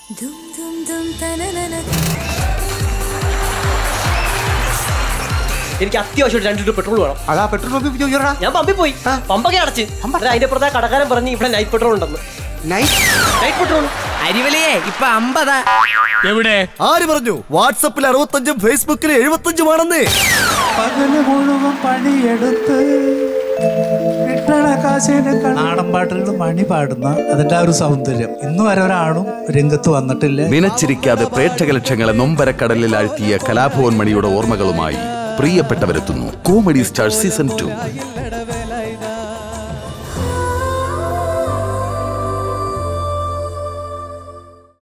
എനിക്ക് അത്യാവശ്യമായിട്ട് രണ്ട് ലിറ്റർ പെട്രോൾ വേണം അതാ പെട്രോൾ പമ്പ് ചോദിച്ചോടാ ഞാൻ പമ്പിൽ പോയി പമ്പൊക്കെ അടച്ച് എന്നിട്ട് അതിന്റെ പുറത്തെ കടക്കാരൻ പറഞ്ഞ് ഇവിടെ നൈറ്റ് പെട്രോൾ ഉണ്ടെന്ന് നൈറ്റ് നൈറ്റ് പെട്രോൾ അരിവലിയേ ഇപ്പൊ അമ്പതാ എവിടെ ആര് പറഞ്ഞു വാട്സപ്പിൽ അറുപത്തഞ്ചും ഫേസ്ബുക്കിൽ എഴുപത്തഞ്ചുമാണെന്നേ പകല് മുഴുവൻ പണിയെടുത്ത് കിട്ടണ കാശിന് നാടൻ പാട്ടുകൾ മണി പാടുന്ന അതിന്റെ ആ ഒരു സൗന്ദര്യം ഇന്ന് വരെ ഒരാളും രംഗത്ത് വന്നിട്ടില്ല നിനച്ചിരിക്കാതെ പ്രേക്ഷക ലക്ഷങ്ങളെ നൊമ്പരക്കടലിൽ ആഴ്ത്തിയ കലാഭവൻ മണിയുടെ ഓർമ്മകളുമായി പ്രിയപ്പെട്ടവരെത്തുന്നു കോമഡി സ്റ്റാർ സീസൺ ടു